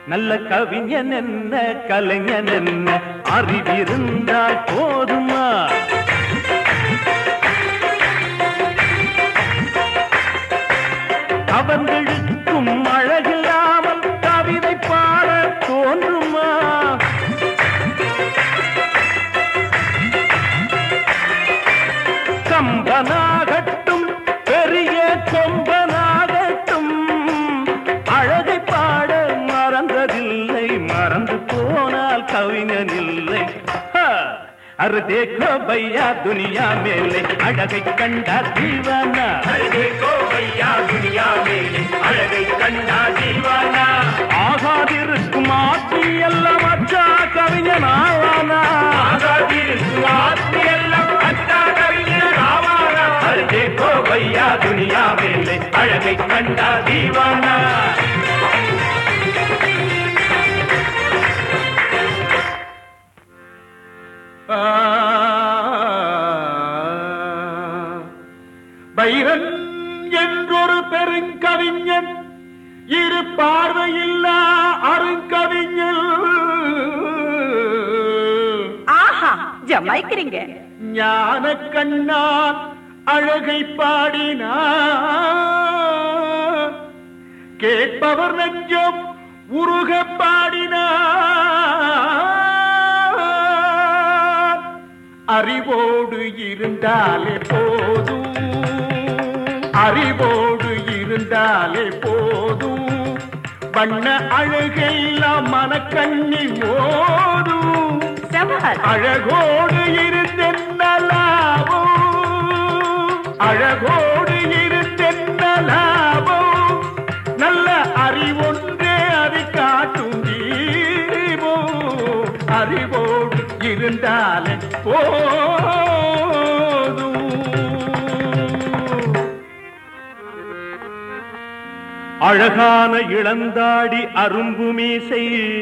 நல்ல கவிஞன் என்ன கலைஞன் என்ன அறிவிருந்தால் போதுமா அவர்களுக்கும் அழகில்லாமல் கவிதை பாட தோன்றுமா கம்பனாகட்டும் பெரிய கொம்பனாகட்டும் அழகை பாட மறந்ததில்லை மறந்து போனால் கவிஞன் இல்லை ஹா! அரு தேக்கோ பையா துனியா மேலே அழகை கண்டா தீவானா देखो भैया दुनिया में அழகை கண்டா தீவானா ஆகாதிருக்கும் ஆட்சி எல்லாம் அச்சா கவிஞன் ஆவானா ஆகாதிருக்கும் ஆத்மி எல்லாம் அச்சா கவிஞர் ஆவானா அரு देखो भैया दुनिया में அழகை கண்டா தீவானா பைரன் என்றொரு பெருங்கவிஞன் இரு பார்வையில்லா அருங்கவிஞன் ஆஹா ஜமாய்க்கிறீங்க ஞான கண்ணான் அழகை பாடினார் கேட்பவர் நெஞ்சம் உருக பாடினார் அறிவோடு இருந்தாலே போதும் அறிவோடு இருந்தாலே போதும் வண்ண அழகெல்லாம் மனக்கண்ணி மோதும் சவால் அழகோடு இருந்தென்ன லாபம் அழகோடு இருந்தென்ன லாபம் நல்ல அறிவொன்றே அதை காட்டும் தீபம் அறிவோடு இருந்தாலே போதும் அழகான இளந்தாடி அரும்பு மீசை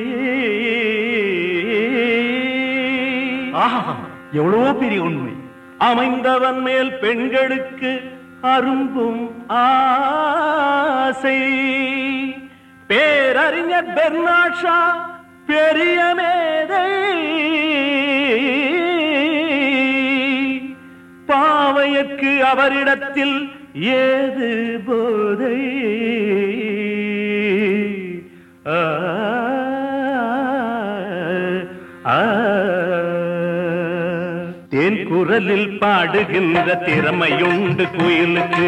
எவ்வளவோ பெரிய உண்மை அமைந்தவன் மேல் பெண்களுக்கு அரும்பும் ஆசை பேரறிஞர் பெர்னாஷா பெரிய மேதை பாவையற்கு அவரிடத்தில் ஏது போதை ஆ, ஆ. தேன் குரலில் பாடுகின்ற திறமையுண்டு குயிலுக்கு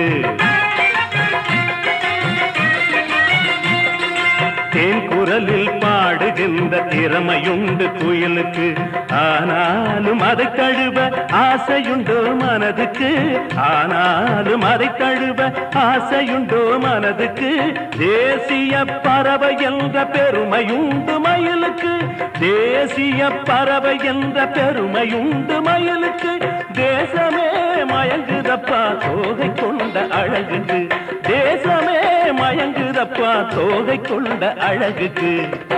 தேன் குரலில் பாடுகின்ற திறமையுண்டு குயிலுக்கு ஆனாலும் அதை தழுவ ஆசையுண்டோ மனதுக்கு ஆனாலும் அதை தழுவ ஆசையுண்டோ மனதுக்கு தேசிய பறவை என்ற பெருமையுண்டு மயிலுக்கு தேசிய பறவை என்ற பெருமையுண்டு மயிலுக்கு தேசமே மயங்குதப்பா தோகை கொண்ட அழகுக்கு தேசமே மயங்குதப்பா தோகை கொண்ட அழகுக்கு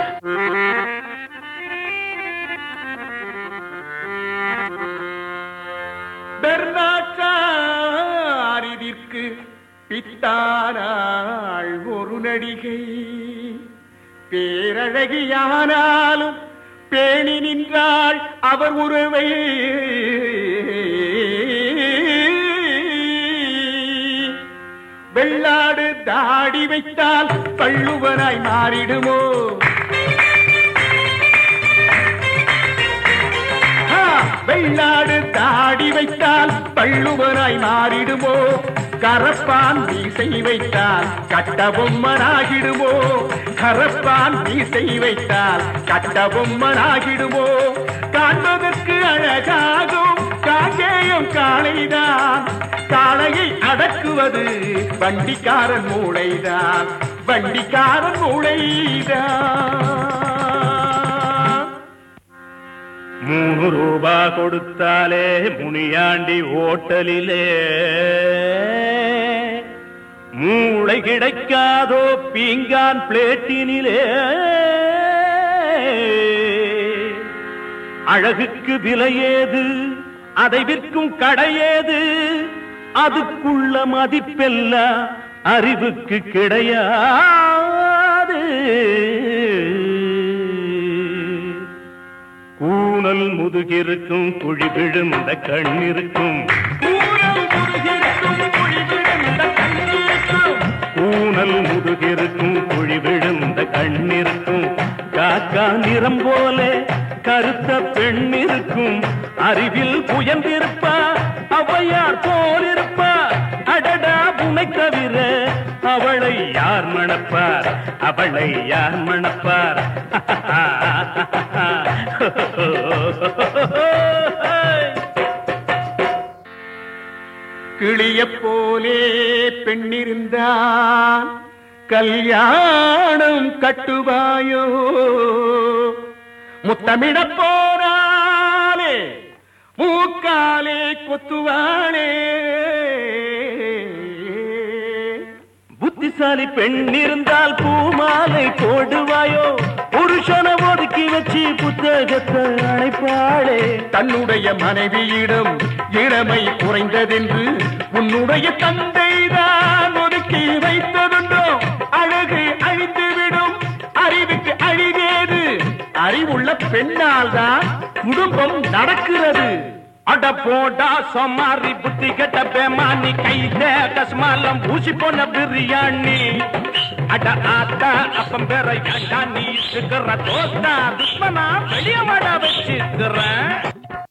பெர்னாட்டாரிதிற்கு பித்தானாள் ஒரு நடிகை பேரழகியானாலும் பேணி நின்றாள் அவர் உறவை வெள்ளாடு தாடி வைத்தால் பள்ளுவனாய் மாறிடுமோ ஆ, வெள்ளாடு தாடி வைத்தால் பள்ளுவனாய் மாறிடுமோ கரப்பான் மீசை வைத்தால் கட்ட பொம்மனாகிடுமோ கரப்பான் மீசை வைத்தால் கட்ட பொம்மனாகிடுமோ காண்பதற்கு அழகாகும் காங்கேயம் காளைதான் காளையை அடக்குவது வண்டிக்காரன் மூளைதான் வண்டிக்காரன் மூளைதான் மூணு ரூபா கொடுத்தாலே முனியாண்டி ஓட்டலிலே மூளை கிடைக்காதோ பீங்கான் பிளேட்டினிலே அழகுக்கு விலையேது அதை விற்கும் கடையேது அதுக்குள்ள மதிப்பெல்லாம் அறிவுக்கு கிடையாது முதுகிருக்கும் குழி விழுந்த கண்ணிருக்கும் ஊனல் முதுகிருக்கும் குழி விழுந்த கண்ணிருக்கும் காக்கா நிறம் போல கருத்த பெண் இருக்கும் அறிவில் புயந்திருப்பா அவையார் போலிருப்பா அடடா உனை தவிர அவளை யார் மணப்பார் அவளை யார் மணப்பார் கிளிய போலே பெண்ணிருந்தான் கல்யாணம் கட்டுவாயோ முத்தமிட போறாலே மூக்காலே கொத்துவானே புத்திசாலி பெண் இருந்தால் பூமாலை போடுவாயோ புருஷனை ஒதுக்கி வச்சு புத்தகத்தை அழைப்பாளே தன்னுடைய மனைவியிடம் இளமை குறைந்ததென்று உன்னுடைய தந்தைதான் ஒதுக்கி வைத்ததுண்டோ அழகு அழிந்துவிடும் அறிவுக்கு அழிவேது அறிவுள்ள பெண்ணால் தான் குடும்பம் நடக்கிறது அட போடா சொமாரி புத்தி கெட்ட பேமானி கையில கஸ்மாலம் ஊசி போன பிரியாணி அட ஆத்தா அப்பம் பேர ஏண்டா நீ இருக்கிற தோஸ்தா துஷ்மனா வெளிய வட வச்சிருக்கிறேன்